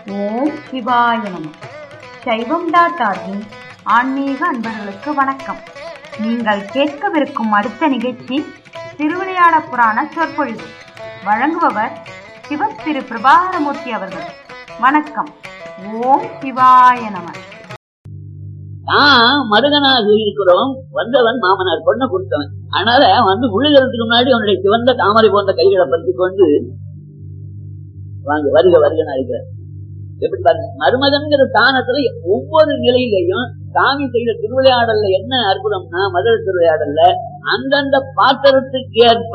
ஓம் சிவாய நம சைவம் டாட் ஆர்கின் ஆன்மீக அன்பர்களுக்கு வணக்கம் நீங்கள் கேட்கவிருக்கும் அடுத்த நிகழ்ச்சி திருவிளையாட புராண சொற்பொழிவு வழங்குபவர் சிவ திரு பிரபாகரமூர்த்தி அவர்கள் வணக்கம் ஓம் சிவாய நம நான் மருகனாக இருக்கிறோம் வந்தவன் மாமனார் பொண்ணை கொடுத்தவன் அதனால வந்து முழுகிறதுக்கு முன்னாடி அவனுடைய சிவந்த தாமரை போன்ற கைகளை பற்றி கொண்டு வாங்க வருக வருகனா இருக்கிறார் எப்படி பாருங்க மருமகன்கிற ஸ்தானத்துல ஒவ்வொரு நிலையிலையும் சாமி செய்த திருவிளையாடல்ல என்ன அற்புதம்னா மதுரை திருவிளையாடல்ல அந்தந்த பாத்திரத்துக்கு ஏற்ப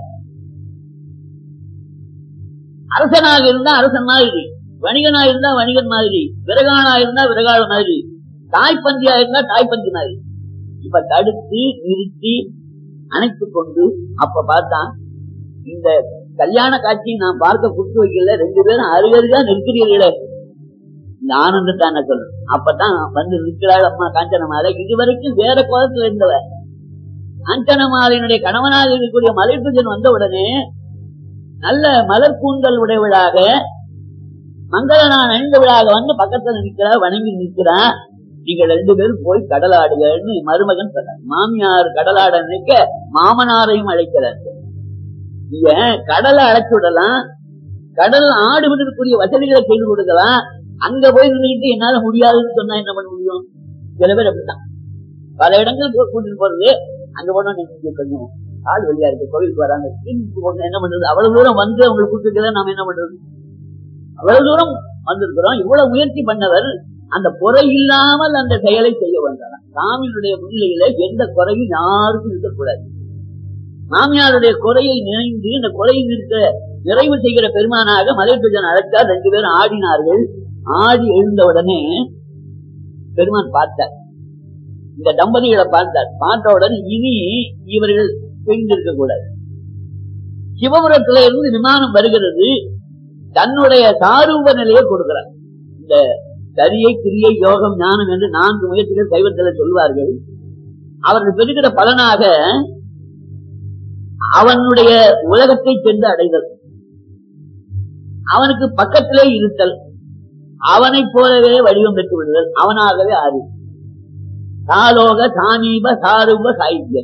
அரசனாக இருந்தா அரசன் மாதிரி வணிகனா இருந்தா வணிகன் மாதிரி விரகானா இருந்தா விரகால மாதிரி தாய்ப்பந்தியா இருந்தா தாய்ப்பந்தி மாதிரி இப்ப தடுத்து நிறுத்தி அணைத்து கொண்டு அப்ப பார்த்தா இந்த கல்யாண காட்சி நான் பார்க்க கொடுத்து வைக்கல ரெண்டு பேரும் அருகருகா நிற்கிறீர்களே இந்த ஆனந்தத்தை என்ன சொல்லணும் அப்பதான் வந்து நிற்கிறாள் அம்மா காஞ்சனமாலை இதுவரைக்கும் வேற கோலத்துல இருந்தவ காஞ்சனமாலையினுடைய கணவனாக இருக்கக்கூடிய மலைப்புஜன் வந்த உடனே நல்ல மலர் கூந்தல் உடையவளாக மங்களனான் அணிந்தவளாக வந்து பக்கத்துல நிற்கிறா வணங்கி நிற்கிறா நீங்க ரெண்டு பேரும் போய் கடலாடுகன்னு மருமகன் சொன்னார் மாமியார் கடலாட நினைக்க மாமனாரையும் அழைக்கிறார் நீங்க கடலை அழைச்சு விடலாம் கடல் ஆடு விடுறதுக்குரிய வசதிகளை செய்து கொடுக்கலாம் அங்க போய் நின்றுட்டு என்னால முடியாதுன்னு சொன்னா என்ன பண்ண முடியும் சில பேர் அப்படித்தான் பல இடங்களுக்கு கூட்டிட்டு போறது அங்க போனா நீங்க கொஞ்சம் ஆள் வெளியா இருக்கு கோவிலுக்கு வராங்க தீர்ப்பு போட்டு என்ன பண்றது அவ்வளவு தூரம் வந்து அவங்களுக்கு கூப்பிட்டு நாம என்ன பண்றது அவ்வளவு தூரம் வந்திருக்கிறோம் இவ்வளவு முயற்சி பண்ணவர் அந்த குறை இல்லாமல் அந்த செயலை செய்ய வந்தார் சாமியினுடைய முன்னிலையில எந்த குறையும் யாருக்கும் இருக்கக்கூடாது மாமியாருடைய குறையை நினைந்து இந்த குறையை நிறுத்த நிறைவு செய்கிற பெருமானாக மலைப்பூஜன் அழைத்தார் ரெண்டு பேரும் ஆடினார்கள் ஆடி எழுந்த உடனே பெருமான் பார்த்தார் இந்த தம்பதிகளை பார்த்தார் பார்த்த உடனே இனி இவர்கள் பெண்ணிருக்க கூடாது சிவபுரத்துல இருந்து விமானம் வருகிறது தன்னுடைய சாரூப நிலையை கொடுக்கிறார் இந்த சரியை கிரியை யோகம் ஞானம் என்று நான்கு முயற்சிகள் சைவத்தில் சொல்வார்கள் அவர்கள் பெறுகிற பலனாக அவனுடைய உலகத்தை சென்று அடைதல் அவனுக்கு பக்கத்திலே இருத்தல் அவனைப் போலவே வடிவம் பெற்று விடுதல் அவனாகவே ஆறு சாலோக சாமீப சாரூப சாகித்யம்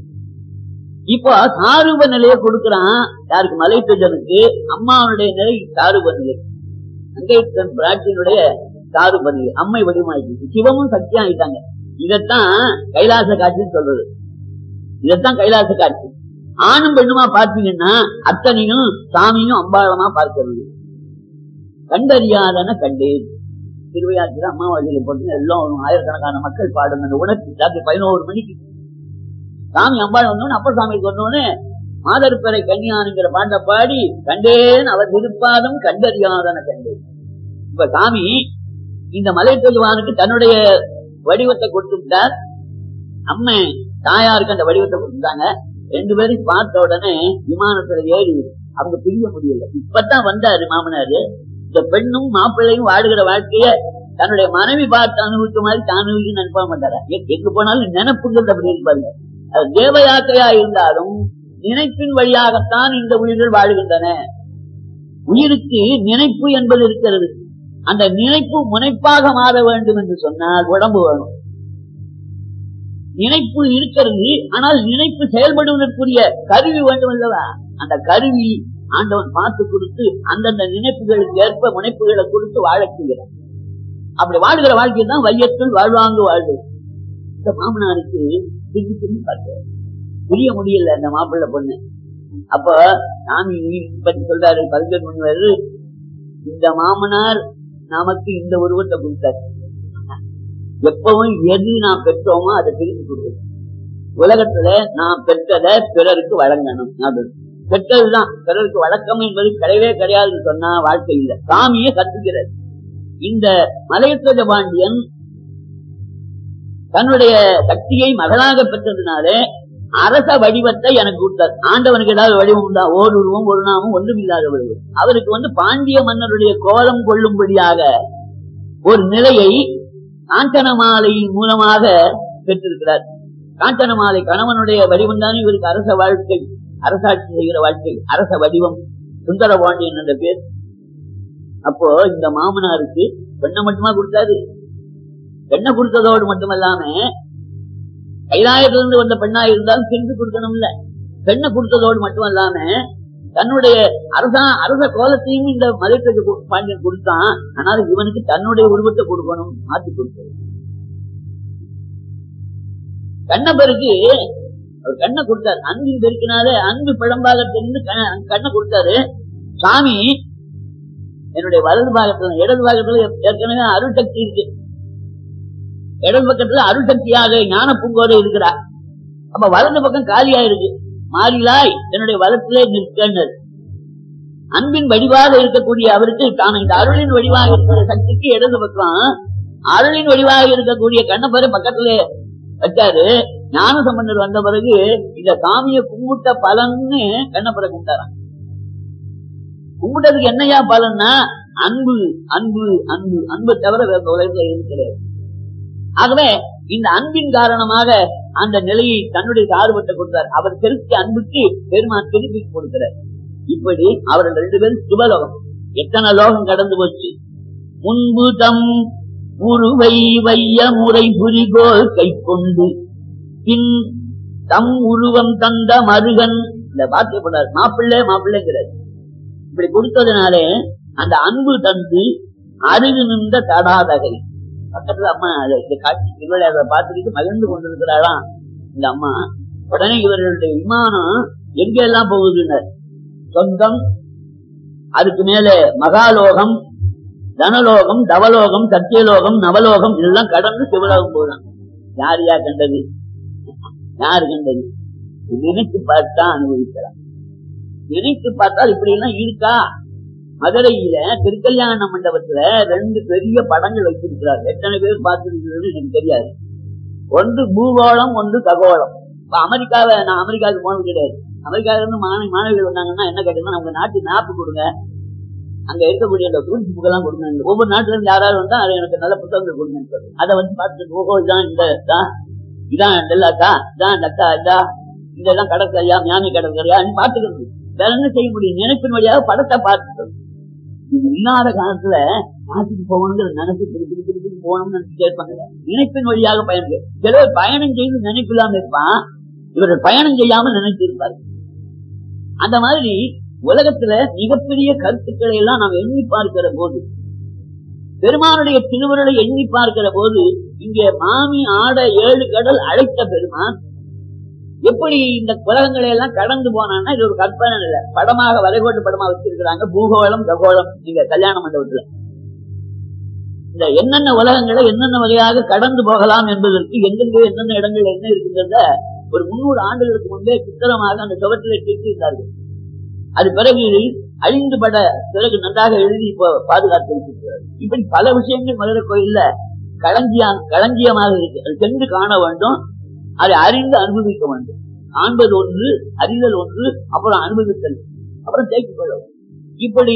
இப்போ சாரூப நிலையை கொடுக்கிறான் யாருக்கு மலைத்துஜனுக்கு அம்மாவனுடைய நிலை சாரூப நிலை அங்கேற்கன் பிராட்டியினுடைய சாரூப நிலை அம்மை வடிவமாயிடுச்சு சிவமும் சக்தியும் ஆயிட்டாங்க இதத்தான் கைலாச காட்சின்னு சொல்றது இதத்தான் கைலாச காட்சி ஆணும் பெண்ணுமா பார்த்தீங்கன்னா அத்தனையும் சாமியும் அம்பாளமா பார்க்கிறது கண்டறியாதன கண்டேன் திருவையாற்றில் அம்மாவாசையில போட்டு எல்லாம் ஆயிரக்கணக்கான மக்கள் பாடும் அந்த உணர்ச்சி ராத்திரி பதினோரு மணிக்கு சாமி அம்பாள் வந்தோன்னு அப்ப சாமி சொன்னோன்னு மாதர்பறை கன்னியானுங்கிற பாட்டை பாடி கண்டேன் அவர் திருப்பாதம் கண்டறியாதன கண்டேன் இப்ப சாமி இந்த மலை தொழுவானுக்கு தன்னுடைய வடிவத்தை கொடுத்துட்டார் அம்மை தாயாருக்கு அந்த வடிவத்தை கொடுத்துட்டாங்க ரெண்டு பேரும் பார்த்த உடனே விமானத்துல ஏறி அவங்க பிரிய முடியல இப்பதான் வந்தாரு மாமனாரு இந்த பெண்ணும் மாப்பிள்ளையும் வாடுகிற வாழ்க்கைய தன்னுடைய மனைவி பார்த்து அனுபவித்த மாதிரி தான் அனுபவிக்க நினைப்பா மாட்டாரா எங்க போனாலும் நினைப்புங்கிறது அப்படி இருப்பாங்க அது தேவ யாத்திரையா இருந்தாலும் நினைப்பின் வழியாகத்தான் இந்த உயிர்கள் வாழுகின்றன உயிருக்கு நினைப்பு என்பது இருக்கிறது அந்த நினைப்பு முனைப்பாக மாற வேண்டும் என்று சொன்னால் உடம்பு வேணும் நினைப்பு இருக்கிறது ஆனால் நினைப்பு செயல்படுவதற்குரிய கருவி வேண்டும் அல்லவா அந்த கருவி ஆண்டவன் பார்த்து கொடுத்து அந்தந்த நினைப்புகளுக்கு ஏற்ப முனைப்புகளை கொடுத்து வாழச் செய்கிறார் அப்படி வாழ்கிற வாழ்க்கை தான் வையத்துள் வாழ்வாங்கு வாழ்வு இந்த மாமனாருக்கு திரும்பி திரும்பி பார்க்க புரிய முடியல அந்த மாப்பிள்ளை பொண்ணு அப்ப சாமி பற்றி சொல்றாரு கவிஞர் முனிவர் இந்த மாமனார் நமக்கு இந்த உருவத்தை கொடுத்தார் எப்பவும் எது நாம் பெற்றோமோ அதை திருப்பி கொடுக்கணும் உலகத்துல நாம் பெற்றதை பிறருக்கு வழங்கணும் அப்படின்னு பெற்றதுதான் பிறருக்கு வழக்கம் என்பது கிடையவே கிடையாதுன்னு சொன்னா வாழ்க்கை இல்லை சாமியே கத்துக்கிறது இந்த மலையத்துவ பாண்டியன் தன்னுடைய சக்தியை மகளாக பெற்றதுனாலே அரச வடிவத்தை எனக்கு கொடுத்தார் ஆண்டவனுக்கு ஏதாவது வடிவம் உண்டா ஓர் உருவம் ஒரு நாமம் ஒன்றும் இல்லாத வடிவம் அவருக்கு வந்து பாண்டிய மன்னருடைய கோலம் கொள்ளும்படியாக ஒரு நிலையை காஞ்சனமாலையின் மூலமாக பெற்றிருக்கிறார் காஞ்சனமாலை கணவனுடைய வடிவம் தானே இவருக்கு அரச வாழ்க்கை அரசாட்சி செய்கிற வாழ்க்கை அரச வடிவம் சுந்தர பாண்டியன் என்ற பேர் அப்போ இந்த மாமனாருக்கு பெண்ணை மட்டுமா கொடுத்தாரு பெண்ணை கொடுத்ததோடு மட்டுமல்லாம கைலாயத்திலிருந்து வந்த பெண்ணா இருந்தாலும் சென்று கொடுக்கணும்ல பெண்ணை கொடுத்ததோடு மட்டுமல்லாம தன்னுடைய அரசா அரச கோலத்தையும் இந்த மதுரைக்கு பாண்டியன் கொடுத்தான் ஆனால் இவனுக்கு தன்னுடைய உருவத்தை கொடுக்கணும் மாத்தி கொடுத்தது கண்ணபருக்கு அவர் கண்ணை கொடுத்தாரு அன்பின் பெருக்கினாலே அன்பு பிழம்பாக தெரிந்து க- கண்ணை கொடுத்தாரு சாமி என்னுடைய வலது பாகத்துல இடது பாகத்துல ஏற்கனவே அருள் சக்தி இருக்கு இடது பக்கத்துல அருள் சக்தியாக ஞான பூங்கோதை இருக்கிறார் அப்ப வலது பக்கம் காலியா இருக்கு மாறிலாய் என்னுடைய வலத்திலே நிற்கனர் அன்பின் வடிவாக இருக்கக்கூடிய அவருக்கு தான் இந்த அருளின் வடிவாக இருக்கிற சக்திக்கு இடது பக்கம் அருளின் வடிவாக இருக்கக்கூடிய கண்ணப்பரை பக்கத்திலே வச்சாரு ஞான சம்பந்தர் வந்த பிறகு இந்த சாமியை கும்பிட்ட பலன்னு கண்ணப்பரை கும்பிட்டாராம் கும்பிட்டதுக்கு என்னையா பலன்னா அன்பு அன்பு அன்பு அன்பை தவிர வேற உலகத்துல எதுவும் கிடையாது ஆகவே இந்த அன்பின் காரணமாக அந்த நிலையை தன்னுடைய சார்பத்தை கொடுத்தார் அவர் செலுத்திய அன்புக்கு பெருமான் திருப்பி கொடுக்கிறார் இப்படி அவர்கள் ரெண்டு பேரும் சுபலோகம் எத்தனை லோகம் கடந்து போச்சு முன்பு தம் உருவை வைய முறை புரிகோல் கை கொண்டு பின் தம் உருவம் தந்த மருகன் இந்த வார்த்தை போடார் மாப்பிள்ளை மாப்பிள்ளைங்கிறார் இப்படி கொடுத்ததுனாலே அந்த அன்பு தந்து அருகு நின்ற தடாதகை பக்கத்துல அம்மா அதை- இந்த காட்சி இவளை அதை பார்த்துக்கிட்டு மகிழ்ந்து கொண்டிருக்கிறாளாம் இந்த அம்மா உடனே இவர்களுடைய விமானம் எங்கெல்லாம் போகுதுன்னர் சொந்தம் அதுக்கு மேல மகாலோகம் தனலோகம் தவலோகம் சத்தியலோகம் நவலோகம் இதெல்லாம் கடந்து சிவலோகம் போதான் யார் யார் கண்டது யார் கண்டது நினைத்து பார்த்தா அனுபவிக்கலாம் நினைத்து பார்த்தால் இப்படி எல்லாம் இருக்கா மதுரையில திருக்கல்யாண மண்டபத்துல ரெண்டு பெரிய படங்கள் வச்சிருக்கிறார் எத்தனை பேர் பார்த்திருக்கிறது எனக்கு தெரியாது ஒன்று பூகோளம் ஒன்று ககோளம் இப்ப அமெரிக்காவை நான் அமெரிக்காவுக்கு போனது கிடையாது அமெரிக்கால இருந்து மாணவி மாணவிகள் வந்தாங்கன்னா என்ன கேட்டீங்கன்னா அவங்க நாட்டு மேப்பு கொடுங்க அங்க இருக்கக்கூடிய அந்த குறிப்பு புக்கெல்லாம் கொடுங்க ஒவ்வொரு நாட்டுல இருந்து யாராவது வந்தா அது எனக்கு நல்ல புத்தகங்கள் கொடுங்க அதை வந்து பார்த்துட்டு ஓஹோ இதான் இந்த இதான் இதான் டெல்லாக்கா இதான் டக்கா இதா இதெல்லாம் கடற்கரையா மியாமி கடற்கரையா பார்த்துக்கிறது வேற என்ன செய்ய முடியும் நினைப்பின் வழியாக படத்தை பார்த்துக்கிறது இது இல்லாத காலத்துல பார்த்துட்டு போகணுங்கிற நினைப்பு திருப்பி திருப்பி திருப்பி போகணும்னு நினைச்சுட்டே இருப்பாங்க நினைப்பின் வழியாக பயணம் சிலர் பயணம் செய்து நினைப்பு இல்லாம இருப்பான் இவர்கள் பயணம் செய்யாமல் நினைச்சு இருப்பார் அந்த மாதிரி உலகத்துல மிகப்பெரிய கருத்துக்களை எல்லாம் நாம் எண்ணி பார்க்கிற போது பெருமானுடைய திருவுருளை எண்ணி பார்க்கிற போது இங்கே மாமி ஆட ஏழு கடல் அழைத்த பெருமான் எப்படி இந்த உலகங்களை எல்லாம் கடந்து போனான்னா இது ஒரு கற்பனை இல்ல படமாக வரைகோட்டு படமா வச்சிருக்கிறாங்க பூகோளம் ககோளம் இங்க கல்யாண மண்டபத்துல இந்த என்னென்ன உலகங்களை என்னென்ன வகையாக கடந்து போகலாம் என்பதற்கு எங்கெங்க என்னென்ன இடங்கள் என்ன இருக்குங்கிறத ஒரு முன்னூறு ஆண்டுகளுக்கு முன்பே சித்திரமாக அந்த சுவற்றிலே கேட்டிருந்தார்கள் அது பிறகு அழிந்து பட பிறகு நன்றாக எழுதி இப்போ பாதுகாத்து வைத்திருக்கிறார் இப்படி பல விஷயங்கள் மதுரை கோயில்ல களஞ்சியா களஞ்சியமாக இருக்கு அது சென்று காண வேண்டும் அதை அறிந்து அனுபவிக்க வேண்டும் காண்பது ஒன்று அறிதல் ஒன்று அப்புறம் அனுபவித்தல் அப்புறம் தேக்கிக் கொள்ள வேண்டும். இப்படி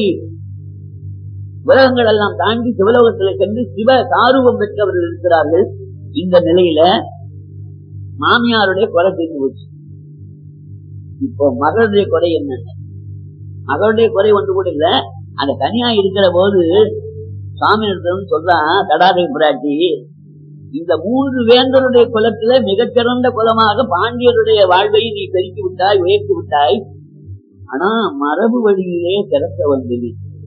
உலகங்கள் எல்லாம் தாண்டி சிவலோகத்தில் சென்று சிவ சாரூபம் பெற்றவர்கள் இருக்கிறார்கள் இந்த நிலையில மாமியாருடைய குறை தெரிஞ்சு போச்சு இப்போ மகளுடைய குறை என்ன மகளுடைய குறை ஒன்று கூட இல்ல அந்த தனியா இருக்கிற போது சுவாமி சொல்றான் தடாதை புராட்டி இந்த மூன்று வேந்தருடைய குலத்தில மிகச்சிறந்த குலமாக பாண்டியருடைய வாழ்வை நீ பெருக்கி விட்டாய் உயர்த்தி விட்டாய் ஆனா மரபு வழியிலே திறக்க வந்தது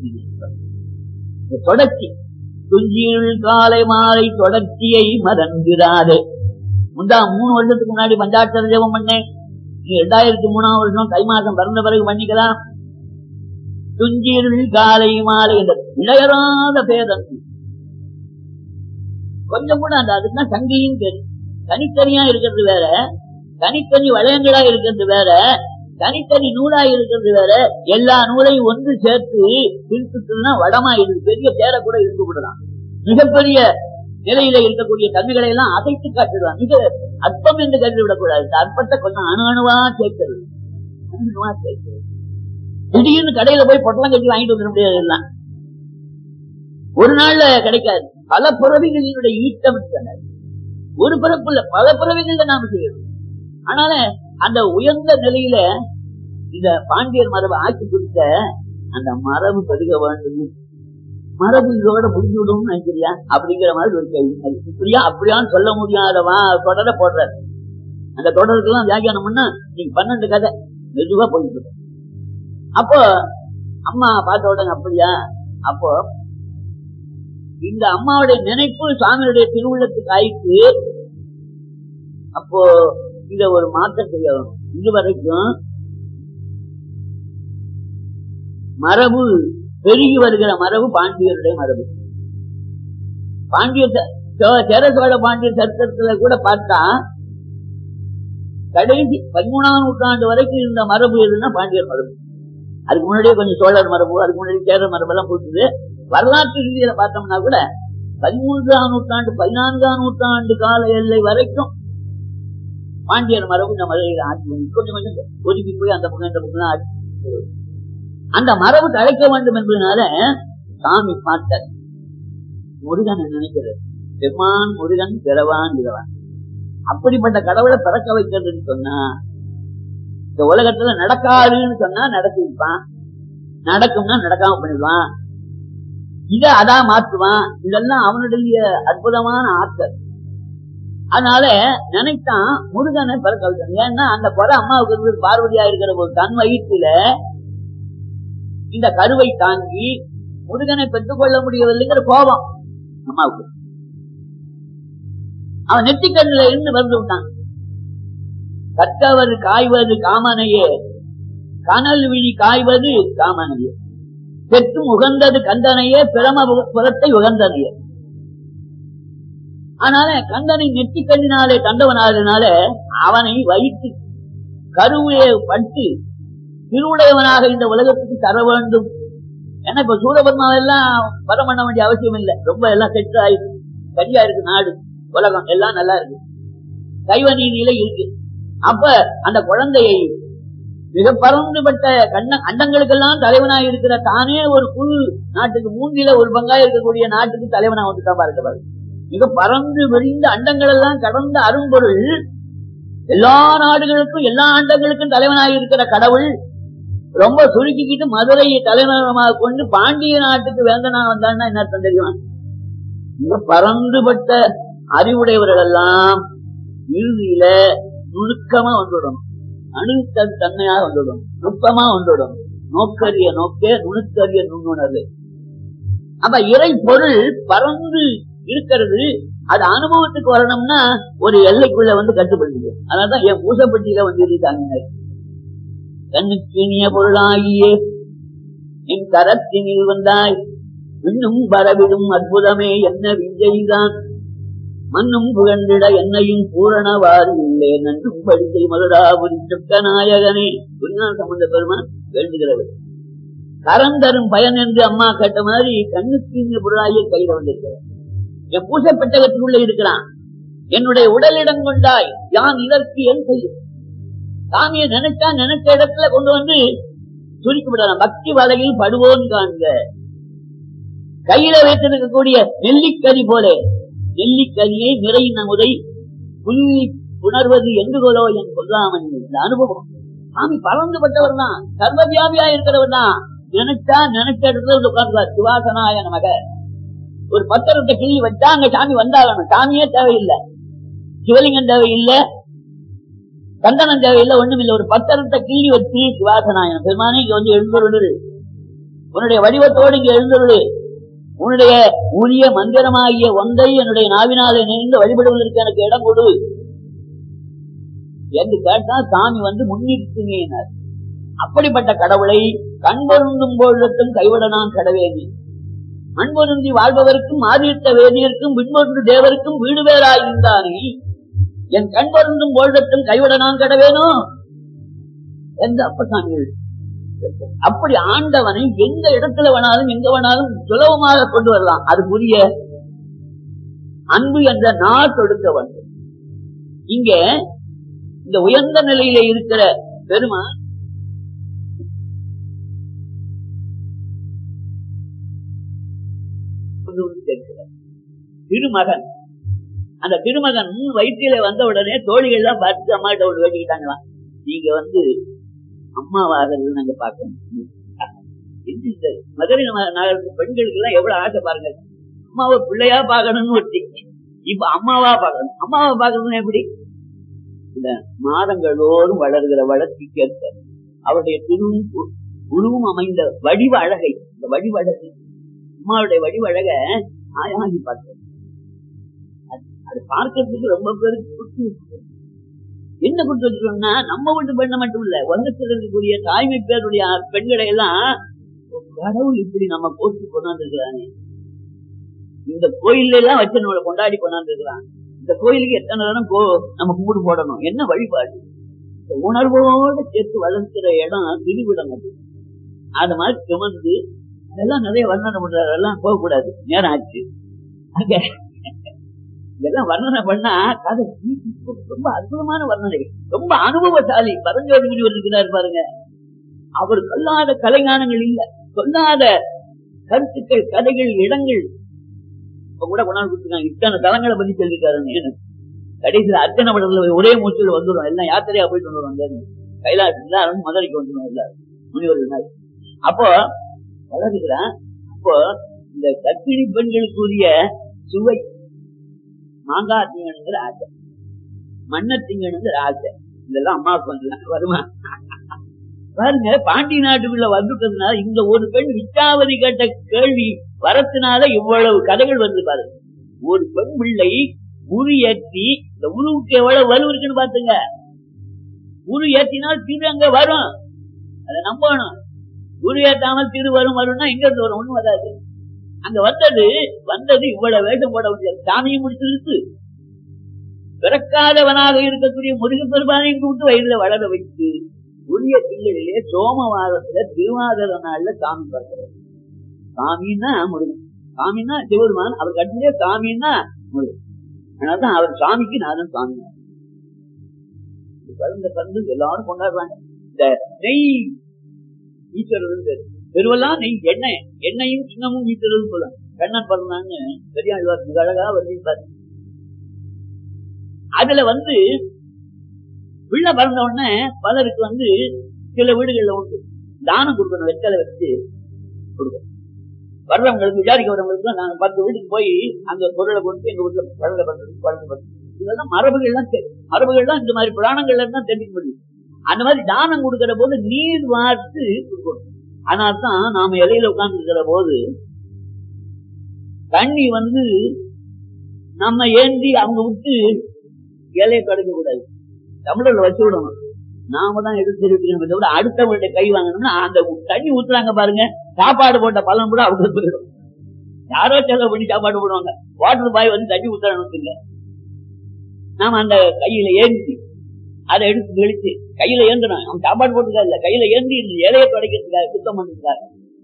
இந்த தொடர்ச்சி துஞ்சியுள் காலை மாலை தொடர்ச்சியை மறந்துடாதே முந்தா மூணு வருஷத்துக்கு முன்னாடி பஞ்சாட்சர ஜெபம் பண்ணேன் நீ ரெண்டாயிரத்தி மூணாம் வருஷம் தை மாசம் பிறந்த பிறகு பண்ணிக்கலாம் துஞ்சிருள் காலை மாலை என்ற இளையராத பேதம் கொஞ்சம் கூட அந்த அதுதான் சங்கியும் பேரு தனித்தனியா இருக்கிறது வேற தனித்தனி வளையங்களா இருக்கிறது வேற தனித்தனி நூலா இருக்கிறது வேற எல்லா நூலையும் ஒன்று சேர்த்து பிரித்துனா வடமாயிடுது பெரிய தேரை கூட இருந்து விடலாம் மிகப்பெரிய நிலையில இருக்கக்கூடிய தன்மைகளை எல்லாம் அசைத்து காட்டிடுவான் மிக அற்பம் என்று கருதி விடக்கூடாது இந்த அற்பத்தை கொஞ்சம் அணு அணுவா சேர்க்கிறது அணு அணுவா சேர்க்கிறது திடீர்னு கடையில போய் பொட்டலம் கட்டி வாங்கிட்டு வந்துட முடியாது எல்லாம் ஒரு நாள்ல கிடைக்காது பல பிறவிகளினுடைய ஈட்டம் இருக்கிறது. ஒரு பிறப்புல பல பிறவிகள் நாம செய்யணும் ஆனால அந்த உயர்ந்த நிலையில இந்த பாண்டியர் மரபு ஆட்சி குறித்த அந்த மரபு பெருக வேண்டும் மரபு இதோட முடிஞ்சு விடும்னு நினைக்கிறியா அப்படிங்கிற மாதிரி ஒரு கேள்வி அது இப்படியா அப்படியான்னு சொல்ல முடியாதவா தொடர போடுறாரு அந்த தொடருக்கெல்லாம் வியாக்கியானம் பண்ணா நீங்க பன்னெண்டு கதை மெதுவா போயிட்டு இருக்கு. அப்போ அம்மா பார்த்த உடனே அப்படியா அப்போ இந்த அம்மாவுடைய நினைப்பு சுவாமியுடைய திருவுள்ளத்துக்கு ஆயிட்டு அப்போ இத ஒரு மாற்றம் செய்யணும் இதுவரைக்கும் மரபு பெருகி வருகிற மரபு பாண்டியருடைய மரபு பாண்டிய ச- சோ- சேர சோழ பாண்டிய சரித்திரத்துல கூட பார்த்தா கடைசி பதிமூணாம் நூற்றாண்டு வரைக்கும் இருந்த மரபு எதுன்னா பாண்டியர் மரபு அதுக்கு முன்னாடியே கொஞ்சம் சோழர் மரபு அதுக்கு முன்னாடி சேர மரபு எல்லாம் போட்டுது வரலாற்று ரீதியில பார்த்தோம்னா கூட பதிமூன்றாம் நூற்றாண்டு பதினான்காம் நூற்றாண்டு கால எல்லை வரைக்கும் பாண்டியர் மரபு இந்த மதுரையில் ஆட்சி பண்ணி கொஞ்சம் கொஞ்சம் ஒதுக்கி போய் அந்த பக்கம் இந்த பக்கம் ஆட்சி பண்ணி. அந்த மரபு தழைக்க வேண்டும் என்பதனால சாமி பார்த்தார் முருகன் நினைக்கிறது பெருமான் முருகன் பிறவான் இரவான் அப்படிப்பட்ட கடவுளை பிறக்க வைக்கிறதுன்னு சொன்னா இந்த உலகத்துல நடக்காதுன்னு சொன்னா நடத்தி வைப்பான் நடக்கும்னா நடக்காம பண்ணிடுவான் இத அதான் மாற்றுவான் இதெல்லாம் அவனுடைய அற்புதமான ஆற்றல் அதனால நினைத்தான் முருகனை பிறக்க வைக்கணும் ஏன்னா அந்த குறை அம்மாவுக்கு இருந்து பார்வதியா இருக்கிற போது தன் வயிற்றுல இந்த கருவை தாங்கி முருகனை பெற்றுக்கொள்ள முடியவில்லைங்கிற கோபம் அம்மாவுக்கு அவன் நெத்திக்கண்ணுல இருந்து வந்து விட்டான் கற்றவர் காய்வது காமனையே கனல் விழி காய்வது காமனையே பெற்றும் உகந்தது கந்தனையே பிரம புறத்தை உகந்தனையே அதனால கந்தனை நெற்றிக்கண்ணினாலே கண்டவனாதனால அவனை வைத்து கருவையை பட்டு திருவுடையவனாக இந்த உலகத்துக்கு தர வேண்டும் ஏன்னா இப்ப சூரபத்மாவெல்லாம் வரம் பண்ண வேண்டிய அவசியம் இல்லை ரொம்ப எல்லாம் செட் ஆயிருக்கு சரியா இருக்கு நாடு உலகம் எல்லாம் நல்லா இருக்கு கைவ நீதியில இருக்கு அப்ப அந்த குழந்தையை மிக பறந்துபட்ட கண்ண அண்டங்களுக்கெல்லாம் தலைவனா இருக்கிற தானே ஒரு குழு நாட்டுக்கு மூன்றில ஒரு பங்கா இருக்கக்கூடிய நாட்டுக்கு தலைவனா வந்துட்டா பாருங்க பாருங்க மிக பறந்து விரிந்த அண்டங்கள் எல்லாம் கடந்த அரும்பொருள் எல்லா நாடுகளுக்கும் எல்லா அண்டங்களுக்கும் தலைவனாக இருக்கிற கடவுள் ரொம்ப சுருக்கிக்கிட்டு மதுரையை தலைநகரமாக கொண்டு பாண்டிய நாட்டுக்கு வேந்தனா வந்தான்னா என்ன அர்த்தம் தெரியுமா மிக பறந்துபட்ட அறிவுடையவர்கள் எல்லாம் இறுதியில நுணுக்கமா வந்துவிடும் அணுத்தன் தன்மையாக வந்துவிடும் நுட்பமா வந்துவிடும் நோக்கரிய நோக்கே நுணுக்கரிய நுண்ணுணர்வு அப்ப இறை பொருள் பறந்து இருக்கிறது அது அனுபவத்துக்கு வரணும்னா ஒரு எல்லைக்குள்ள வந்து கட்டுப்படுது அதனாலதான் என் பூசப்பட்டியில வந்து இருக்காங்க கண்ணுக்கு இனிய பொருளாகியே என் கரத்தினில் வந்தாய் இன்னும் வரவிடும் அற்புதமே என்ன விஜய்தான் மண்ணும் புகழ்ந்திட என்னையும் பூரணவாறு இல்லை நன்றும் படித்தை மதுராபுரி சொக்க நாயகனே குருநாள் சம்பந்த பெருமான் வேண்டுகிறவர் கரம் தரும் பயன் என்று அம்மா கேட்ட மாதிரி கண்ணுக்கு இனிய பொருளாகிய கையில வந்திருக்கிறார் என் பூசை பெட்டகத்துக்குள்ள இருக்கிறான் என்னுடைய உடலிடம் கொண்டாய் யான் இதற்கு என் செய்யும் சாமியை நினைச்சா நினைச்ச இடத்துல கொண்டு வந்து சுருக்கி விடலாம் பக்தி வலையில் படுவோன் காண்க கையில வைத்திருக்கக்கூடிய நெல்லிக்கறி போல நெல்லிக்கரியை நிறை நமுதை புள்ளி உணர்வது எங்குகோலோ என் கொல்லாமன் இந்த அனுபவம் சாமி பறந்துபட்டவர் தான் சர்வவியாபியா இருக்கிறவர் தான் நினைச்சா நினைச்ச இடத்துல வந்து உட்கார்ந்துவார் சிவாசனாய நமக ஒரு பத்திரத்தை கிள்ளி வச்சா அங்க சாமி வந்தாகணும் சாமியே தேவையில்லை சிவலிங்கம் தேவையில்லை கந்தனம் தேவையில்லை ஒண்ணும் இல்லை ஒரு பத்திரத்தை கிள்ளி வச்சு சிவாசனாயன் பெருமானே இங்க வந்து எழுந்துருடு உன்னுடைய வடிவத்தோடு இங்க எழுந்துருடு உன்னுடைய உரிய மந்திரமாகிய ஒன்றை என்னுடைய நாவினாலே நினைந்து வழிபடுவதற்கு எனக்கு இடம் கொடு என்று கேட்டா சாமி வந்து முன்னிறுத்தினார் அப்படிப்பட்ட கடவுளை கண்பொருந்தும் பொழுதும் கைவிட நான் கடவேனே மண்பொருந்தி வாழ்பவருக்கும் ஆதித்த வேதியருக்கும் விண்பொன்று தேவருக்கும் வீடு வேறாய் இருந்தானே என் கண் பொருந்தும் பொழுதும் கைவிட நான் கடவேனோ எந்த அப்பசாமிகள் அப்படி ஆண்டவனை எந்த இடத்துல வேணாலும் எங்க வேணாலும் சுலபமாக கொண்டு வரலாம் அது புரிய அன்பு என்ற நாள் தொடுக்க வேண்டும் இங்க இந்த உயர்ந்த நிலையில இருக்கிற பெருமான் திருமகன் அந்த திருமகன் வயிற்றில வந்த உடனே தோழிகள் எல்லாம் பார்த்து அம்மாட்ட ஒன்று வேண்டிக்கிட்டாங்களாம் நீங்க வந்து அம்மாவாகிறது நாங்க பார்க்கணும் இது இந்த மதுரை நக- நகரத்து பெண்களுக்கு எல்லாம் எவ்வளவு ஆசை பாருங்க அம்மாவை பிள்ளையா பார்க்கணும்னு ஒட்டி இப்ப அம்மாவா பார்க்கணும் அம்மாவை பார்க்கணும்னு எப்படி இந்த மாதங்களோறும் வளர்கிற வளர்ச்சிக்கு ஏற்ப அவருடைய துருவும் கு- குழுவும் அமைந்த வடிவ அழகை இந்த வடிவ அழகை அம்மாவுடைய வடிவ அழக ஆயாகி பார்த்தேன் அது- அது பார்க்கறதுக்கு ரொம்ப பேருக்கு குடுத்து வச்சிருக்கு. என்ன கொடுத்து வச்சிருக்கோம்னா நம்ம வீட்டு பெண்ணை மட்டும் இல்ல உலகத்தில் இருக்கக்கூடிய தாய்மை பேருடைய பெண்களை எல்லாம் கடவுள் இப்படி நம்ம போட்டு கொண்டாந்துருக்கிறானே இந்த கோயில்ல எல்லாம் வச்சு நம்மளை கொண்டாடி கொண்டாந்துருக்கிறான் இந்த கோயிலுக்கு எத்தனை தரம் கோ நம்ம கும்பிடு போடணும் என்ன வழிபாடு இந்த உணர்வோடு சேர்த்து வளர்க்கிற இடம் திருவிடம் அது அது மாதிரி சுமந்து அதெல்லாம் நிறைய வர்ணனை பண்றாரு அதெல்லாம் போகக்கூடாது நேரம் ஆச்சு அங்க இதெல்லாம் வர்ணனை பண்ணா கதை ரொம்ப அற்புதமான வர்ணனை ரொம்ப அனுபவசாலி பரஞ்சோதி முனிவர் இருக்கிறார் பாருங்க அவர் சொல்லாத கலைஞானங்கள் இல்ல சொல்லாத கருத்துக்கள் கதைகள் இடங்கள் இப்ப கூட கொண்டாந்து கொடுத்துருக்காங்க இத்தனை தலங்களை பத்தி சொல்லிருக்காரு கடைசியில அர்ச்சனை படத்துல ஒரே மூச்சில் வந்துடும் எல்லாம் யாத்திரையா போயிட்டு வந்துடுவாங்க கைலாசத்துல எல்லாரும் மதுரைக்கு வந்துடும் எல்லாரும் முனிவர்கள் மாதிரி. அப்போ வளர்கிறான் அப்போ இந்த கர்ப்பிணி பெண்களுக்குரிய சுவை மாங்காய் திங்கணுங்கிற ஆசை மண்ணை திங்கணுங்கிற ஆசை இதெல்லாம் அம்மாவுக்கு வந்து வருமா பாருங்க பாண்டி நாட்டுக்குள்ள வந்துட்டதுனால இந்த ஒரு பெண் விச்சாவதி கேட்ட கேள்வி வரத்தினால இவ்வளவு கதைகள் வந்து பாருங்க ஒரு பெண் பிள்ளை உரு ஏற்றி இந்த உருவுக்கு எவ்வளவு வலு இருக்குன்னு பாத்துங்க உரு ஏற்றினால் திரு அங்க வரும் அதை நம்பணும் உரு ஏத்தாமல் திரு வரும் வரும்னா எங்க இருந்து வரும் ஒண்ணும் வராது அங்க வந்தது வந்தது இவ்வளவு வேஷம் போட முடியாது சாமியும் முடிச்சிருக்கு பிறக்காதவனாக இருக்கக்கூடிய முருகப்பெருமானையும் கூப்பிட்டு வயதுல வளர வைத்து உரிய திங்களிலே சோமவாரத்துல திருவாதிர நாள்ல சாமி பிறக்கிறது சாமின்னா முருகன் சாமின்னா சிவருமான் அவர் கட்டிலே சாமின்னா முருகன் அதனாலதான் அவர் சாமிக்கு நானும் சாமி பிறந்த பிறந்து எல்லாரும் கொண்டாடுறாங்க இந்த நெய் ஈஸ்வரர் பேரு. பெருவெல்லாம் நெய் எண்ணெய் எண்ணெயும் சின்னமும் ஈஸ்வரர் சொல்லலாம் கண்ணன் பிறந்தாங்க பெரியாழ்வார் மிக அழகா வர்ணிப்பார் அதுல வந்து பிள்ளை பிறந்த உடனே பலருக்கு வந்து சில வீடுகள்ல உண்டு தானம் கொடுக்கணும் வெத்தலை வச்சு கொடுக்கணும் வர்றவங்களுக்கு விசாரிக்க வர்றவங்களுக்கு நாங்க பத்து வீட்டுக்கு போய் அந்த பொருளை கொண்டு எங்க வீட்டுல குழந்தை பண்றது குழந்தை பண்றது இதெல்லாம் மரபுகள்லாம் தெ- மரபுகள்லாம் இந்த மாதிரி புராணங்கள்ல தான் தெரிஞ்சுக்க முடியும் அந்த மாதிரி தானம் கொடுக்கிற போது நீர் வார்த்து கொடுக்கணும் அதனால தான் நாம இலையில உட்கார்ந்து இருக்கிற போது தண்ணி வந்து நம்ம ஏந்தி அவங்க விட்டு இலையை கிடைக்க கூடாது தமிழர்ல வச்சு விடணும் நாம தான் எடுத்து இருக்கணும் விட அடுத்தவங்களுடைய கை வாங்கணும்னா அந்த தண்ணி ஊத்துறாங்க பாருங்க சாப்பாடு போட்ட பலன் கூட அவங்க போயிடும் யாரோ செலவு பண்ணி சாப்பாடு போடுவாங்க வாட்டர் பாய் வந்து தண்ணி ஊத்துறாங்க நாம அந்த கையில ஏந்தி அதை எடுத்து தெளிச்சு கையில ஏந்தணும் அவன் சாப்பாடு போட்டுக்கா இல்ல கையில ஏந்தி இந்த இலையை துடைக்கிறதுக்காக சுத்தம் பண்ணிருக்காரு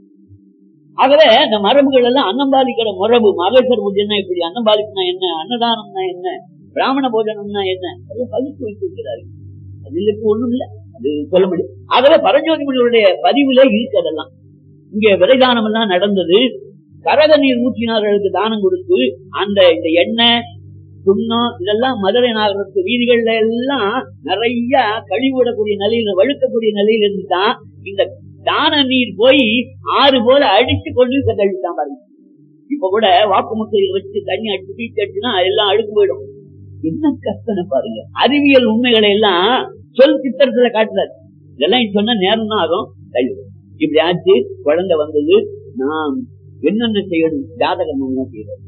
ஆகவே இந்த மரபுகள் எல்லாம் அன்னம்பாலிக்கிற மரபு மகேஸ்வர பூஜைன்னா இப்படி அன்னம்பாலிப்புனா என்ன அன்னதானம்னா என்ன பிராமண போஜனம்னா என்ன அதை பகுத்து வைத்திருக்கிறார்கள் அதுல இப்ப ஒண்ணும் இல்ல அது சொல்ல முடியும் ஆகவே பரஞ்சோதி முனிவருடைய பதிவுல இருக்கு அதெல்லாம் இங்க விரைதானம் எல்லாம் நடந்தது கரக நீர் ஊற்றினார்களுக்கு தானம் கொடுத்து அந்த இந்த எண்ணெய் சுண்ணம் இதெல்லாம் மதுரை நகரத்து வீதிகள்ல எல்லாம் நிறைய கழிவிடக்கூடிய நிலையில வழுக்கக்கூடிய நிலையில இருந்துதான் இந்த தான நீர் போய் ஆறு போல அடிச்சு கொண்டு கழிச்சுதான் பாருங்க இப்ப கூட வாக்கு முட்டையில் வச்சு தண்ணி அடிச்சு பீச்சு அடிச்சுன்னா எல்லாம் அழுக்கு போயிடும் என்ன கஷ்டம் பாருங்க அறிவியல் உண்மைகளை எல்லாம் சொல் சித்திரத்துல காட்டுறாரு இதெல்லாம் சொன்னா நேரம் தான் ஆகும் கழிவு இப்படி ஆச்சு குழந்தை வந்தது நாம் என்னென்ன செய்யணும் ஜாதகம் தான் செய்யறது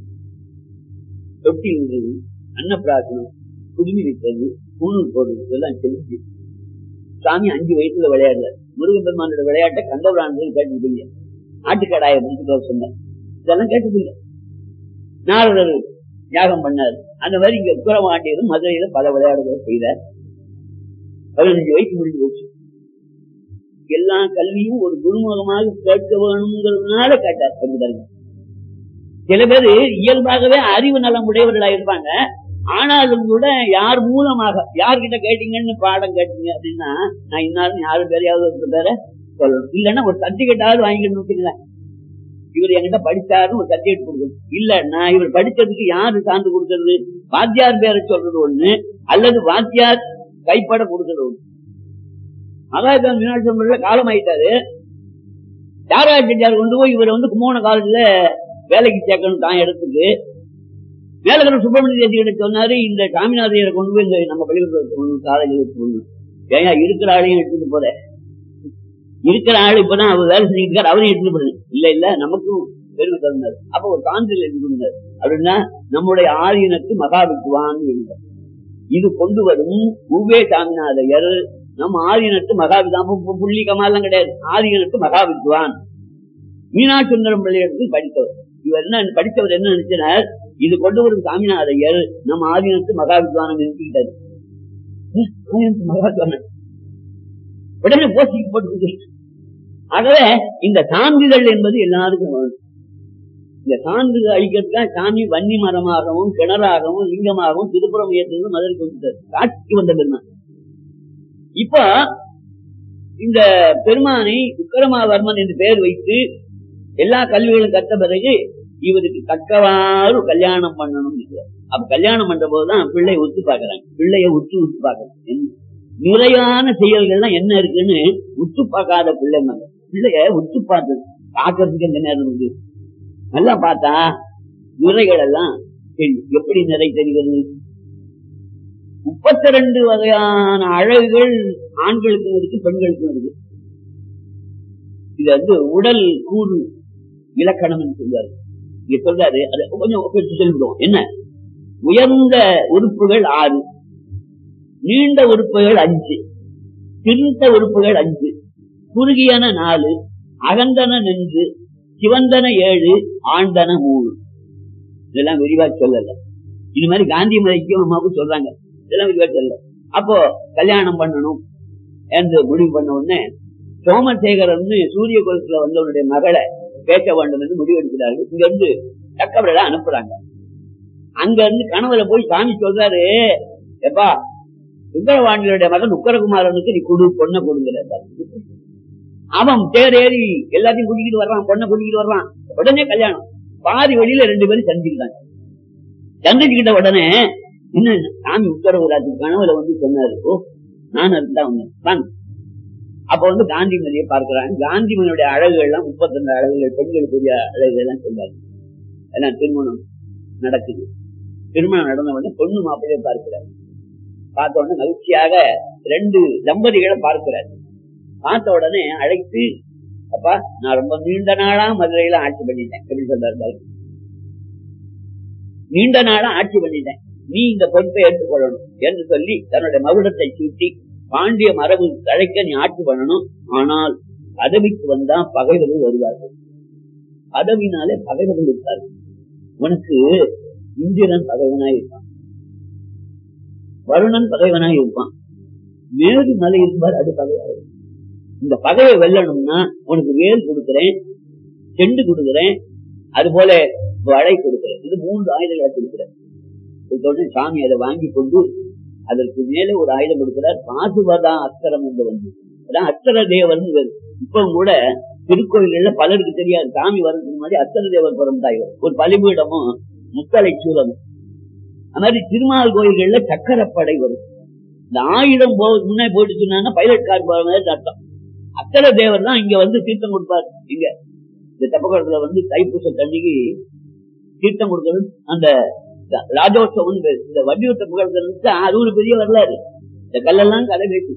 தொட்டி விடுறது அன்னப்பிராசனம் குடுமி வைக்கிறது பூணூல் போடுறது இதெல்லாம் செஞ்சு சாமி அஞ்சு வயசுல விளையாடுறாரு முருகன் பெருமானோட விளையாட்டை கந்தபுராணத்தில் கேட்டதில்லை ஆட்டுக்கடாயை முடிச்சுட்டு வர சொன்னார் இதெல்லாம் கேட்டதில்லை நாரதர் யாகம் பண்ணார் அந்த மாதிரி இங்க உக்கரமாண்டியரும் மதுரையில பல விளையாடுகளை செய்தார் பதினஞ்சு வயசு முடிஞ்சு போச்சு எல்லா கல்வியும் ஒரு குருமுகமாக கேட்க வேணுங்கிறதுனால கேட்டார் கல்விதர்கள் சில பேர் இயல்பாகவே அறிவு நலம் உடையவர்களா இருப்பாங்க ஆனாலும் கூட யார் மூலமாக யார்கிட்ட கேட்டீங்கன்னு பாடம் கேட்டீங்க அப்படின்னா நான் இன்னாலும் யாரும் பேரையாவது ஒரு பேர சொல்லணும் இல்லைன்னா ஒரு சர்டிபிகேட்டாவது வாங்கிக்கணும் வச்சுங்களேன் இவர் என்கிட்ட படிச்சாருன்னு ஒரு சர்டிபிகேட் கொடுக்கணும் இல்ல நான் இவர் படிச்சதுக்கு யாரு சார்ந்து கொடுக்கறது வாத்தியார் பேரை சொல்றது ஒண்ணு அல்லது வாத்தியார் கைப்பட கொடுக்கறது ஒண்ணு மகாத்மா மீனாட்சி காலம் ஆயிட்டாரு தியாகராஜ செட்டியார் கொண்டு போய் இவரை வந்து கும்போண காலேஜ்ல வேலைக்கு சேர்க்கணும் தான் இடத்துக்கு மேலகர சுப்பிரமணிய தேசிகிட்ட சொன்னாரு இந்த சாமிநாதையரை கொண்டு போய் இந்த நம்ம பள்ளிக்கூடத்தில் கொண்டு காலேஜில் வச்சு ஏன் இருக்கிற ஆளையும் எடுத்துட்டு போற இருக்கிற ஆள் இப்பதான் அவர் வேலை செஞ்சுட்டு இருக்காரு அவரையும் எடுத்துட்டு போறது இல்ல இல்ல நமக்கும் பெருமை தந்தார் அப்ப ஒரு சான்றிதழ் எழுதி கொடுத்தார் அப்படின்னா நம்முடைய ஆதீனத்து மகாவித்வான் இருந்தார் இது கொண்டு வரும் உவே சாமிநாதையர் நம்ம ஆதீனத்து மகாவித்வான் புள்ளி கமாலாம் கிடையாது ஆதீனத்து மகாவித்வான் மீனாட்சி சுந்தரம் பிள்ளையிடத்து படித்தவர் இவர் என்ன படித்தவர் என்ன நினைச்சினார் இது கொண்டு வரும் சாமிநாதையர் நம்ம ஆதீனத்து மகாவித்வானம் நிறுத்திக்கிட்டாரு ஆதீனத்து மகாவித்வானம் உடனே போஸ்டிங் போட்டு ஆகவே இந்த சான்றிதழ் என்பது எல்லாருக்கும் வேணும் இந்த சான்றிதழ் அளிக்கிறதுக்காக சாமி வன்னி மரமாகவும் கிணறாகவும் லிங்கமாகவும் திருப்புறம் ஏற்றது மதுரை கொடுத்தார் காட்சிக்கு வந்த பெருமான் இப்ப இந்த பெருமானை விக்ரமாவர்மன் என்று பெயர் வைத்து எல்லா கல்விகளும் கற்ற பிறகு இவருக்கு தக்கவாறு கல்யாணம் பண்ணணும் அப்ப கல்யாணம் பண்ற போதுதான் பிள்ளை ஒத்து பாக்குறாங்க பிள்ளைய உத்து உத்து பாக்குறாங்க நிறையான செயல்கள்லாம் என்ன இருக்குன்னு உத்து பார்க்காத பிள்ளை பிள்ளைய உத்து பார்த்தது பாக்குறதுக்கு எந்த நேரம் இருக்கு நல்லா பார்த்தா நிறைகள் எல்லாம் எப்படி நிறை தெரிகிறது முப்பத்தி ரெண்டு வகையான அழகுகள் ஆண்களுக்கும் இருக்கு பெண்களுக்கும் இருக்கு இது வந்து உடல் கூறு இலக்கணம் சொல்றாரு இங்க சொல்றாரு அது கொஞ்சம் சொல்லிவிடுவோம் என்ன உயர்ந்த உறுப்புகள் ஆறு நீண்ட உறுப்புகள் அஞ்சு திருத்த உறுப்புகள் அஞ்சு குறுகியன நாலு அகந்தன நின்று சிவந்தன ஏழு ஆண்டன மூணு இதெல்லாம் விரிவா சொல்லல இது மாதிரி காந்தி மலைக்கும் அம்மாவுக்கும் சொல்றாங்க இதெல்லாம் விரிவா சொல்லல அப்போ கல்யாணம் பண்ணணும் என்று முடிவு பண்ண உடனே சோமசேகரன் சூரிய குலத்துல வந்தவனுடைய மகளை பேச வேண்டும் என்று முடிவெடுக்கிறார்கள் இங்க இருந்து தக்கவரை அனுப்புறாங்க அங்க இருந்து கனவுல போய் சாமி சொல்றாரு எப்பா சுந்தரவாண்டியுடைய மகன் உக்கரகுமாரனுக்கு நீ குடு பொண்ணை கொடுங்கிற அவன் தேர் ஏறி எல்லாத்தையும் கூட்டிக்கிட்டு வர்றான் பொண்ணை கூட்டிக்கிட்டு வர்றான் உடனே கல்யாணம் பாதி வழியில ரெண்டு பேரும் சந்திக்கிறாங்க சந்திச்சுக்கிட்ட உடனே என்ன சாமி உத்தரவு ராஜு கனவுல வந்து சொன்னாரு ஓ நான் அதுதான் வந்தேன் அப்ப வந்து காந்திமதியை பார்க்கிறாங்க காந்திமதியுடைய அழகுகள் எல்லாம் முப்பத்தி ரெண்டு அழகுகள் பெண்களுக்குரிய அழகுகள் எல்லாம் சொல்றாங்க எல்லாம் திருமணம் நடக்குது திருமணம் நடந்த உடனே பொண்ணு மாப்பிள்ளையை பார்க்கிறார் பார்த்த உடனே மகிழ்ச்சியாக ரெண்டு தம்பதிகளை பார்க்கிறார் பார்த்த உடனே அழைத்து அப்பா நான் ரொம்ப நீண்ட நாளா மதுரையில ஆட்சி பண்ணிட்டேன் எப்படி சொல்றாரு நீண்ட நாளா ஆட்சி பண்ணிட்டேன் நீ இந்த பொறுப்பை ஏற்றுக்கொள்ளணும் என்று சொல்லி தன்னுடைய மகுடத்தை சூட்டி பாண்டிய மரபு தழைக்க நீ ஆட்சி பண்ணணும் ஆனால் பதவிக்கு வந்தா பகைவர்கள் வருவார்கள் பதவினாலே பகைவர்கள் இருப்பார்கள் உனக்கு இந்திரன் பகைவனாய் இருப்பான் வருணன் பகைவனாய் இருப்பான் மேடு மலை இருப்பார் அது பகையாக இந்த பகையை வெல்லணும்னா உனக்கு வேல் கொடுக்கிறேன் செண்டு கொடுக்கிறேன் அது போல வளை கொடுக்கிறேன் இது மூன்று ஆயுதங்களை கொடுக்கிறேன் உடனே சாமி அதை வாங்கி கொண்டு அதற்கு மேலே ஒரு ஆயுதம் கொடுக்கிறார் பாசுவதா அஸ்தரம் என்று வந்து அதான் அஸ்தர தேவன் இப்பவும் கூட திருக்கோயில்கள்ல பலருக்கு தெரியாது சாமி வரதுக்கு முன்னாடி அஸ்தர தேவர் பிறந்தாய் ஒரு பலிபீடமும் முத்தலை சூழலும் அது மாதிரி திருமால் கோயில்கள்ல சக்கரப்படை வரும் இந்த ஆயுதம் போ முன்னே போட்டு சொன்னா பைலட் கார் போற மாதிரி அர்த்தம் அத்தர தேவர் தான் இங்க வந்து தீர்த்தம் கொடுப்பார் இங்க இந்த தப்பகுளத்துல வந்து தைப்பூச தண்ணிக்கு தீர்த்தம் கொடுக்கறது அந்த ராஜோத்சவம் இந்த வண்டியூட்ட புகழ்கிறது அது ஒரு பெரிய வரலாறு இந்த கல்லெல்லாம் கலை வைக்கும்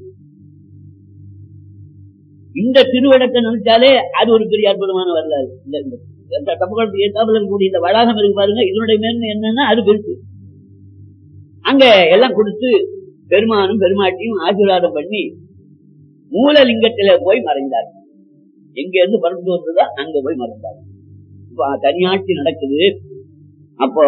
இந்த திருவிடத்தை நினைச்சாலே அது ஒரு பெரிய அற்புதமான வரலாறு இந்த தப்பகுளத்துக்கு ஏற்றாப்புல இருக்கக்கூடிய இந்த வளாகம் இருக்கு பாருங்க இதனுடைய மேன்மை என்னன்னா அது பெருசு அங்க எல்லாம் கொடுத்து பெருமானும் பெருமாட்டியும் ஆசீர்வாதம் பண்ணி மூலலிங்கத்தில போய் மறைந்தார் எங்க இருந்து பறந்து வந்ததோ அங்க போய் மறைந்தார் இப்ப தனியாட்சி நடக்குது அப்போ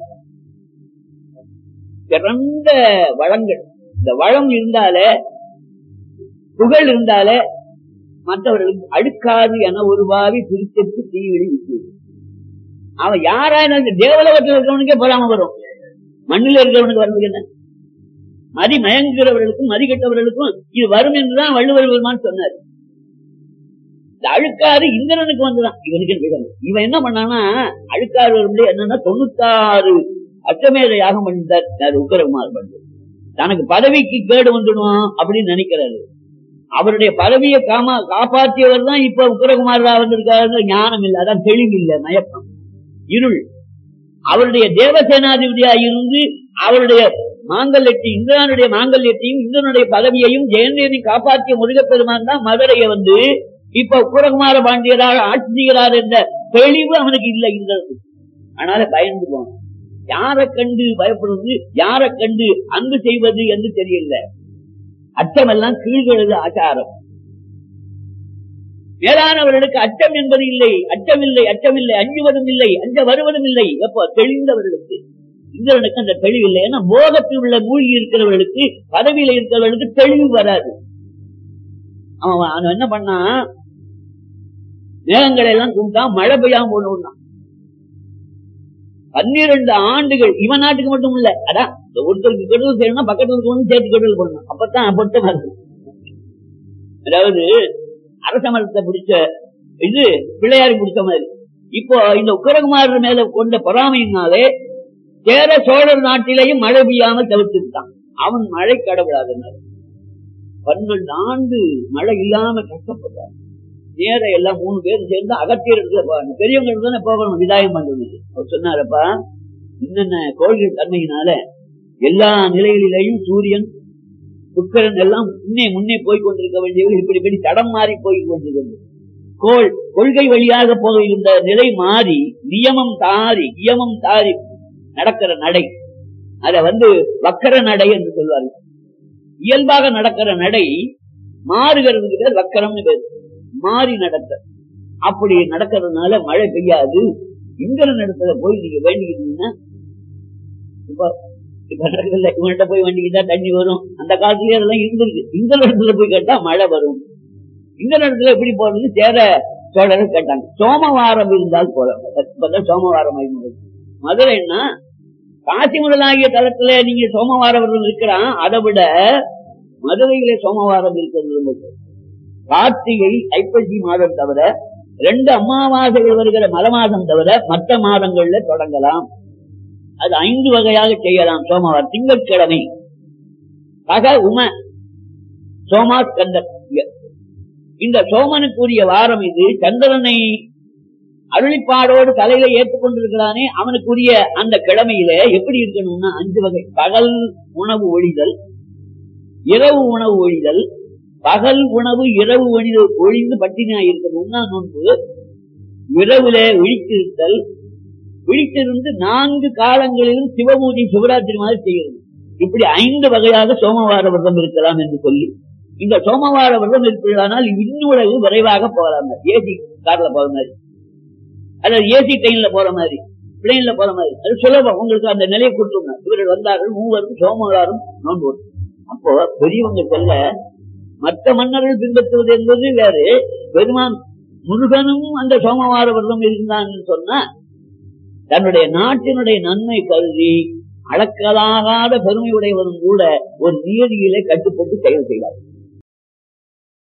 சிறந்த வளங்கள் இந்த வளம் இருந்தாலே புகழ் இருந்தாலே மற்றவர்களுக்கு அடுக்காது என ஒரு பாவி பிரித்திற்கு தீவிடி விட்டு அவன் யாரா இந்த தேவலோகத்தில் இருக்கிறவனுக்கே பொறாம வரும் மண்ணில் இருக்கிறவனுக்கு வரது என்ன மதி மயங்குகிறவர்களுக்கும் மதி கெட்டவர்களுக்கும் இது வரும் என்றுதான் வள்ளுவர் பெருமான் சொன்னார் இந்த அழுக்காறு இந்திரனுக்கு வந்துதான் இவனுக்கு இவன் என்ன பண்ணானா அழுக்காறு வரும்போது என்னன்னா தொண்ணூத்தாறு அச்சமேத யாகம் பண்ணிட்டார் உக்கரகுமார் பண்ணு தனக்கு பதவிக்கு கேடு வந்துடும் அப்படின்னு நினைக்கிறாரு அவருடைய பதவியை காமா காப்பாற்றியவர் தான் இப்ப உக்கிரகுமாரா வந்திருக்காரு ஞானம் இல்லை அதான் தெளிவு இல்லை மயக்கம் இருள் அவருடைய தேவசேனாதிபதியா இருந்து அவருடைய மாங்கல்யத்தையும் இந்திரனுடைய மாங்கல்யத்தையும் இந்திரனுடைய பதவியையும் ஜெயந்தேனையும் காப்பாற்றிய முருகப்பெருமான் தான் மதுரையை வந்து இப்ப உக்கிரகுமார பாண்டியராக ஆட்சி செய்கிறார் என்ற தெளிவு அவனுக்கு இல்லை இந்திரனுக்கு அதனால பயந்து போனான் யாரை கண்டு பயப்படுவது யாரை கண்டு அன்பு செய்வது என்று தெரியல அச்சமெல்லாம் கீழ்களது ஆச்சாரம் மேலானவர்களுக்கு அச்சம் என்பது இல்லை அச்சமில்லை அச்சமில்லை அஞ்சுவதும் இல்லை அஞ்ச வருவதும் இல்லை எப்போ தெளிந்தவர்களுக்கு இந்திரனுக்கு அந்த தெளிவு இல்லை ஏன்னா மோகத்தில் உள்ள மூழ்கி இருக்கிறவர்களுக்கு பதவியில இருக்கிறவர்களுக்கு தெளிவு வராது அவன் அவன் என்ன பண்ணா மேகங்களை எல்லாம் கும்பிட்டா மழை பெய்யாம போடணும் பன்னிரண்டு ஆண்டுகள் இவன் நாட்டுக்கு மட்டும் இல்ல அதான் இந்த ஒருத்தருக்கு கெடுதல் செய்யணும்னா பக்கத்துல இருக்கணும் சேர்த்து கெடுதல் பண்ணணும் அப்பதான் பொருத்தமா இருக்கு அதாவது அரச மரத்தை பிடிச்ச இது பிள்ளையாரி பிடிச்ச மாதிரி இப்போ இந்த உக்கரகுமாரர் மேல கொண்ட பொறாமையினாலே சேர சோழர் நாட்டிலேயும் மழை பெய்யாம தவிர்த்துட்டான் அவன் மழை கடவுளாதனால பன்னெண்டு ஆண்டு மழை இல்லாம கஷ்டப்பட்டான் நேர எல்லாம் மூணு பேரும் சேர்ந்து அகத்தியர் இடத்துல போவாங்க பெரியவங்க தானே போகணும் விதாயம் பண்றது அவர் சொன்னாரப்பா என்னென்ன கோள்கள் தன்மையினால எல்லா நிலைகளிலேயும் சூரியன் சுக்கரன் எல்லாம் முன்னே முன்னே போய் கொண்டிருக்க வேண்டியவர்கள் இப்படி இப்படி தடம் மாறி போய் கொண்டிருக்கிறது கோள் கொள்கை வழியாக போகின்ற நிலை மாறி நியமம் தாரி நியமம் தாரி நடக்கிற நடை அத வந்து வக்கர நடை என்று சொல்வார்கள் இயல்பாக நடக்கிற நடை மாறுகிறதுக்கு பேர் வக்கரம்னு பேர் மாறி நடக்க அப்படி நடக்கிறதுனால மழை பெய்யாது இந்திரன் இடத்துல போய் நீங்க வேண்டிக்கிட்டீங்கன்னா இப்ப இப்ப நடக்கல இவன்கிட்ட போய் வேண்டிக்கிட்டா தண்ணி வரும் அந்த காலத்துலயே அதெல்லாம் இருந்திருக்கு இந்த இடத்துல போய் கேட்டா மழை வரும் இந்த இடத்துல எப்படி போறது சேர சோழர் கேட்டாங்க சோமவாரம் இருந்தால் போல இப்பதான் சோமவாரம் ஆயிருந்தது மதுரைன்னா காசி முதலாகிய தளத்துல நீங்க சோமவாரம் இருக்கிறான் அதை விட மதுரையிலே சோமவாரம் இருக்கிறது ரொம்ப கார்த்திகை ஐப்பசி மாதம் தவிர ரெண்டு அமாவாசைகள் வருகிற மல மாதம் தவிர மற்ற மாதங்கள்ல தொடங்கலாம் அது ஐந்து வகையாக செய்யலாம் சோமவாரம் திங்கட்கிழமை சக உம சோமாஸ்கந்தர் இந்த சோமனுக்குரிய வாரம் இது சந்திரனை அருளிப்பாடோடு தலையில ஏற்றுக்கொண்டிருக்கிறானே அவனுக்குரிய அந்த கிழமையில எப்படி இருக்கணும்னா அஞ்சு வகை பகல் உணவு ஒழிதல் இரவு உணவு ஒழிதல் பகல் உணவு இரவு ஒழிது ஒழிந்து பட்டினியா இருக்கணும்னா நோன்பு இரவுல விழித்திருத்தல் விழித்திருந்து நான்கு காலங்களிலும் சிவபூஜை சிவராத்திரி மாதிரி செய்கிறது இப்படி ஐந்து வகையாக சோமவார விரதம் இருக்கலாம் என்று சொல்லி இந்த சோமவார விரதம் இருப்பதானால் இன்னுலகு விரைவாக போகலாம் ஏசி கார்ல போற மாதிரி அல்லது ஏசி ட்ரெயின்ல போற மாதிரி பிளெயின்ல போற மாதிரி அது சுலபம் உங்களுக்கு அந்த நிலையை கொடுத்துருங்க இவர்கள் வந்தார்கள் மூவரும் சோமவாரம் நோன்பு அப்போ பெரியவங்க சொல்ல மற்ற மன்னர்கள் பின்பற்றுவது என்பது வேறு பெருமான் முருகனும் அந்த சோமவார விரதம் இருந்தான்னு சொன்னா தன்னுடைய நாட்டினுடைய நன்மை கருதி அளக்கலாகாத பெருமையுடையவரும் கூட ஒரு நீதியிலே கட்டுப்பட்டு செயல் செய்வார்